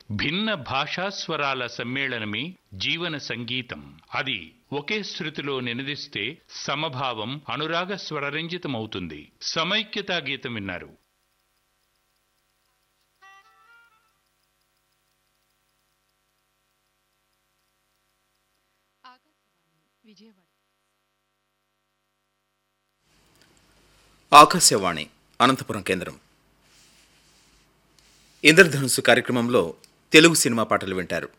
భిన్న భాషాస్వరాల సమ్మేళనమే జీవన సంగీతం అది ఒకే శృతిలో నినదిస్తే సమభావం అనురాగ స్వరరంజితమవుతుంది సమైక్యతా గీతం విన్నారు ఆకాశవాణి విజయవాడ ఆకాశవాణి అనంతపురం కేంద్రం ఇంద్రధనుస్సు కార్యక్రమంలో తెలుగు సినిమా పాటలు వింటారు